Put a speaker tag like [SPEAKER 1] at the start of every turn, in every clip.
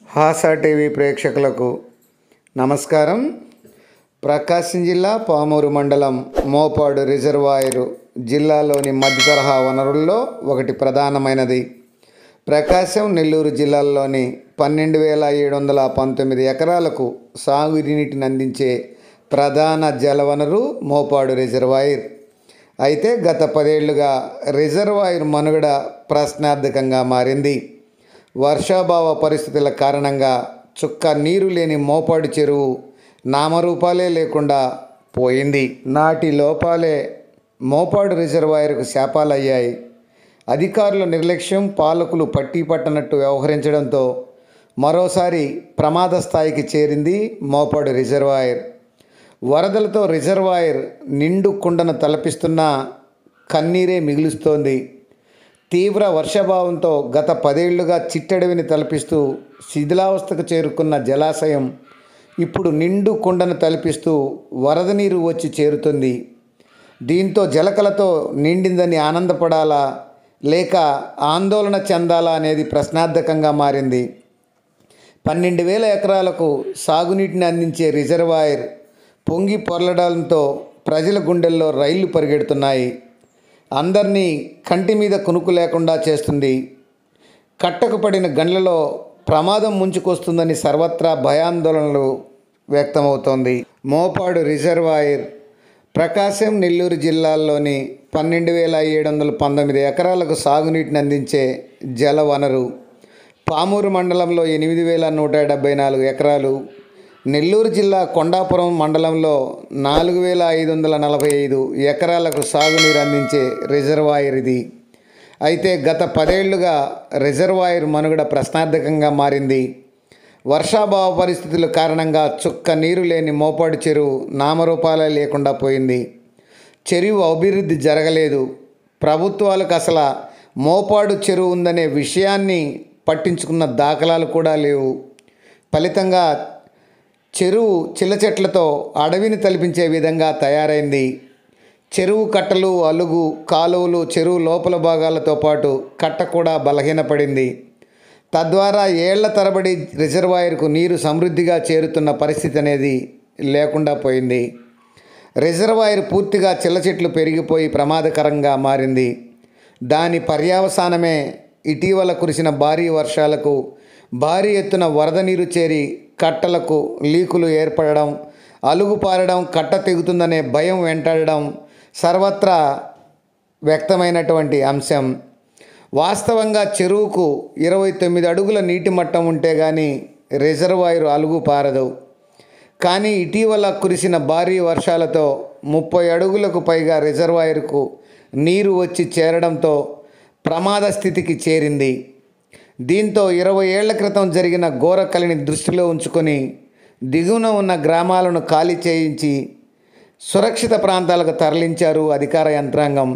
[SPEAKER 1] హాసా TV ప్రేక్షకులకు నమస్కారం ప్రకాశం జిల్లా పామూరు మండలం మోపాడు రిజర్వాయరు జిల్లాలోని మధ్య తరహా వనరుల్లో ఒకటి ప్రధానమైనది ప్రకాశం నెల్లూరు జిల్లాల్లోని పన్నెండు వేల ఏడు వందల పంతొమ్మిది ఎకరాలకు సాగునీటిని అందించే ప్రధాన జలవనరు మోపాడు రిజర్వాయర్ అయితే గత పదేళ్లుగా రిజర్వాయర్ మనుగడ ప్రశ్నార్థకంగా మారింది వర్షాభావ పరిస్థితుల కారణంగా చుక్క నీరు లేని మోపాడు చెరువు నామరూపాలే లేకుండా పోయింది నాటి లోపాలే మోపాడు రిజర్వాయర్కు శాపాలయ్యాయి అధికారుల నిర్లక్ష్యం పాలకులు పట్టి పట్టనట్టు వ్యవహరించడంతో మరోసారి ప్రమాద స్థాయికి చేరింది మోపాడు రిజర్వాయర్ వరదలతో రిజర్వాయర్ నిండు కుండను తలపిస్తున్న కన్నీరే మిగులుస్తోంది తీవ్ర వర్షభావంతో గత పదేళ్లుగా చిట్టడవిని తలపిస్తూ శిథిలావస్థకు చేరుకున్న జలాశయం ఇప్పుడు నిండు కుండను తలపిస్తూ వరద నీరు వచ్చి చేరుతుంది దీంతో జలకలతో నిండిందని ఆనందపడాలా లేక ఆందోళన చెందాలా అనేది ప్రశ్నార్థకంగా మారింది పన్నెండు వేల ఎకరాలకు సాగునీటిని అందించే రిజర్వాయర్ పొంగి పొర్లడంతో ప్రజల గుండెల్లో రైళ్లు పరిగెడుతున్నాయి అందరినీ కంటి మీద కునుకు లేకుండా చేస్తుంది కట్టకు పడిన గండ్లలో ప్రమాదం ముంచుకొస్తుందని సర్వత్రా భయాందోళనలు వ్యక్తమవుతోంది మోపాడు రిజర్వాయర్ ప్రకాశం నెల్లూరు జిల్లాల్లోని పన్నెండు వేల ఏడు వందల పంతొమ్మిది ఎకరాలకు సాగునీటిని అందించే జల వనరు పామూరు మండలంలో ఎనిమిది వేల నూట డెబ్బై నాలుగు ఎకరాలు నెల్లూరు జిల్లా కొండాపురం మండలంలో నాలుగు వేల ఐదు వందల నలభై ఐదు ఎకరాలకు సాగునీరు అందించే రిజర్వాయర్ ఇది అయితే గత పదేళ్లుగా రిజర్వాయర్ మనుగడ ప్రశ్నార్థకంగా మారింది వర్షాభావ పరిస్థితుల కారణంగా చుక్క నీరు లేని మోపాడు చెరువు నామరూపాలే లేకుండా పోయింది చెరువు అభివృద్ధి జరగలేదు ప్రభుత్వాలకు అసలు మోపాడు చెరువు ఉందనే విషయాన్ని పట్టించుకున్న దాఖలాలు కూడా లేవు ఫలితంగా చెరువు చిల్ల చెట్లతో అడవిని తలపించే విధంగా తయారైంది చెరువు కట్టలు అలుగు కాలువలు చెరువు లోపల భాగాలతో పాటు కట్ట కూడా బలహీనపడింది తద్వారా ఏళ్ల తరబడి రిజర్వాయర్కు నీరు సమృద్ధిగా చేరుతున్న పరిస్థితి అనేది లేకుండా పోయింది రిజర్వాయర్ పూర్తిగా చిల్ల చెట్లు పెరిగిపోయి ప్రమాదకరంగా మారింది దాని పర్యావసానమే ఇటీవల కురిసిన భారీ వర్షాలకు భారీ ఎత్తున వరద నీరు చేరి కట్టలకు లీకులు ఏర్పడడం అలుగు పారడం కట్ట తెగుతుందనే భయం వెంటాడడం సర్వత్రా వ్యక్తమైనటువంటి అంశం వాస్తవంగా చెరువుకు ఇరవై తొమ్మిది అడుగుల నీటి మట్టం ఉంటే కానీ రిజర్వాయర్ అలుగు పారదు కానీ ఇటీవల కురిసిన భారీ వర్షాలతో ముప్పై అడుగులకు పైగా రిజర్వాయర్కు నీరు వచ్చి చేరడంతో ప్రమాద స్థితికి చేరింది దీంతో ఇరవై ఏళ్ల క్రితం జరిగిన ఘోరకలిని దృష్టిలో ఉంచుకొని దిగువన ఉన్న గ్రామాలను ఖాళీ చేయించి సురక్షిత ప్రాంతాలకు తరలించారు అధికార యంత్రాంగం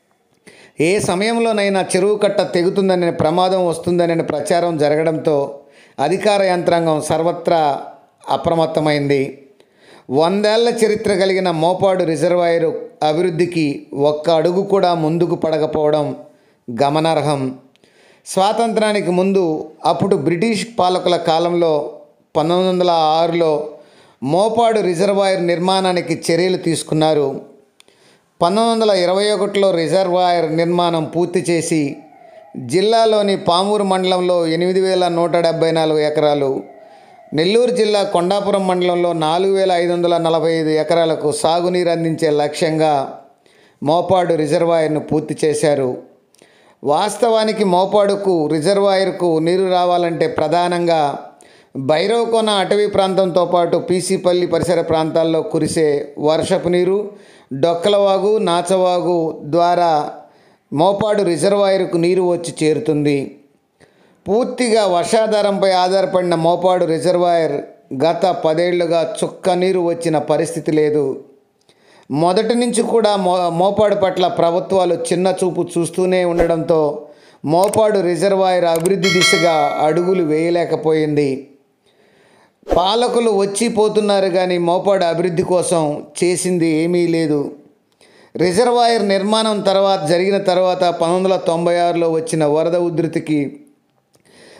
[SPEAKER 1] ఏ సమయంలోనైనా చెరువు కట్ట తెగుతుందనే ప్రమాదం వస్తుందనే ప్రచారం జరగడంతో అధికార యంత్రాంగం సర్వత్రా అప్రమత్తమైంది వందేళ్ల చరిత్ర కలిగిన మోపాడు రిజర్వాయరు అభివృద్ధికి ఒక్క అడుగు కూడా ముందుకు పడకపోవడం గమనార్హం స్వాతంత్రానికి ముందు అప్పుడు బ్రిటిష్ పాలకుల కాలంలో పంతొమ్మిది వందల ఆరులో మోపాడు రిజర్వాయర్ నిర్మాణానికి చర్యలు తీసుకున్నారు పంతొమ్మిది వందల ఇరవై ఒకటిలో రిజర్వాయర్ నిర్మాణం పూర్తి చేసి జిల్లాలోని పామూరు మండలంలో ఎనిమిది వేల నూట డెబ్బై నాలుగు ఎకరాలు నెల్లూరు జిల్లా కొండాపురం మండలంలో నాలుగు వేల ఐదు వందల నలభై ఐదు ఎకరాలకు సాగునీరు అందించే లక్ష్యంగా మోపాడు రిజర్వాయర్ను పూర్తి చేశారు వాస్తవానికి మోపాడుకు రిజర్వాయర్కు నీరు రావాలంటే ప్రధానంగా భైరవకోన అటవీ ప్రాంతంతో పాటు పీసీపల్లి పరిసర ప్రాంతాల్లో కురిసే వర్షపు నీరు డొక్కలవాగు నాచవాగు ద్వారా మోపాడు రిజర్వాయర్కు నీరు వచ్చి చేరుతుంది పూర్తిగా వర్షాధారంపై ఆధారపడిన మోపాడు రిజర్వాయర్ గత పదేళ్లుగా చుక్క నీరు వచ్చిన పరిస్థితి లేదు మొదటి నుంచి కూడా మో మోపాడు పట్ల ప్రభుత్వాలు చిన్న చూపు చూస్తూనే ఉండడంతో మోపాడు రిజర్వాయర్ అభివృద్ధి దిశగా అడుగులు వేయలేకపోయింది పాలకులు వచ్చి పోతున్నారు కానీ మోపాడు అభివృద్ధి కోసం చేసింది ఏమీ లేదు రిజర్వాయర్ నిర్మాణం తర్వాత జరిగిన తర్వాత పంతొమ్మిది వందల తొంభై ఆరులో వచ్చిన వరద ఉధృతికి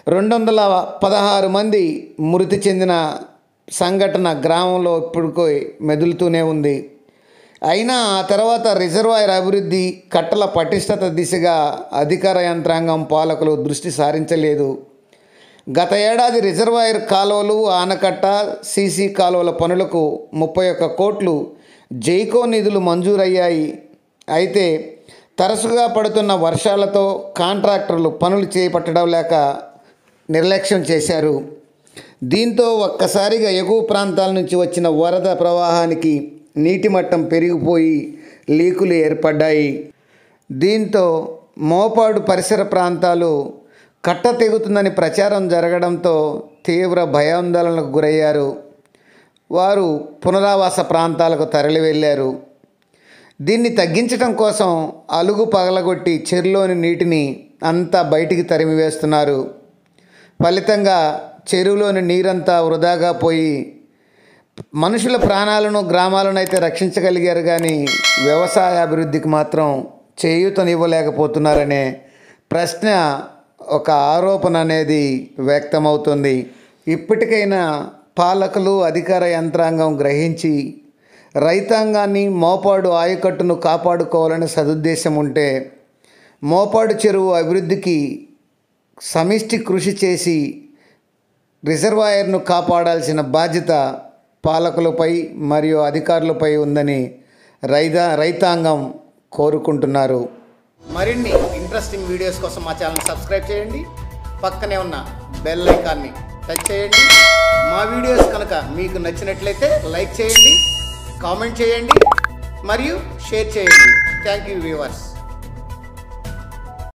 [SPEAKER 1] రెండు వందల పదహారు మంది మృతి చెందిన సంఘటన గ్రామంలో ఇప్పటికో మెదులుతూనే ఉంది అయినా ఆ తర్వాత రిజర్వాయర్ అభివృద్ధి కట్టల పటిష్టత దిశగా అధికార యంత్రాంగం పాలకులు దృష్టి సారించలేదు గత ఏడాది రిజర్వాయర్ కాలువలు ఆనకట్ట సీసీ కాలువల పనులకు ముప్పై ఒక్క కోట్లు జైకో నిధులు మంజూరయ్యాయి అయితే తరచుగా పడుతున్న వర్షాలతో కాంట్రాక్టర్లు పనులు చేపట్టడం లేక నిర్లక్ష్యం చేశారు దీంతో ఒక్కసారిగా ఎగువ ప్రాంతాల నుంచి వచ్చిన వరద ప్రవాహానికి నీటి మట్టం పెరిగిపోయి లీకులు ఏర్పడ్డాయి దీంతో మోపాడు పరిసర ప్రాంతాలు కట్ట తెగుతుందని ప్రచారం జరగడంతో తీవ్ర భయాందోళనకు గురయ్యారు వారు పునరావాస ప్రాంతాలకు తరలి వెళ్ళారు దీన్ని తగ్గించడం కోసం అలుగు పగలగొట్టి చెరువులోని నీటిని అంతా బయటికి తరిమివేస్తున్నారు ఫలితంగా చెరువులోని నీరంతా వృధాగా పోయి మనుషుల ప్రాణాలను గ్రామాలను అయితే రక్షించగలిగారు కానీ వ్యవసాయ అభివృద్ధికి మాత్రం చేయూతనివ్వలేకపోతున్నారనే ప్రశ్న ఒక ఆరోపణ అనేది వ్యక్తమవుతుంది ఇప్పటికైనా పాలకులు అధికార యంత్రాంగం గ్రహించి రైతాంగాన్ని మోపాడు ఆయకట్టును కాపాడుకోవాలనే సదుద్దేశం ఉంటే మోపాడు చెరువు అభివృద్ధికి సమిష్టి కృషి చేసి రిజర్వాయర్ను కాపాడాల్సిన బాధ్యత పాలకులపై మరియు అధికారులపై ఉందని రైతా రైతాంగం కోరుకుంటున్నారు మరిన్ని ఇంట్రెస్టింగ్ వీడియోస్ కోసం మా ఛానల్ సబ్స్క్రైబ్ చేయండి పక్కనే ఉన్న బెల్ ఐకాన్ని టచ్ చేయండి మా వీడియోస్ కనుక మీకు నచ్చినట్లయితే లైక్ చేయండి కామెంట్ చేయండి మరియు షేర్ చేయండి థ్యాంక్ యూ వ్యూవర్స్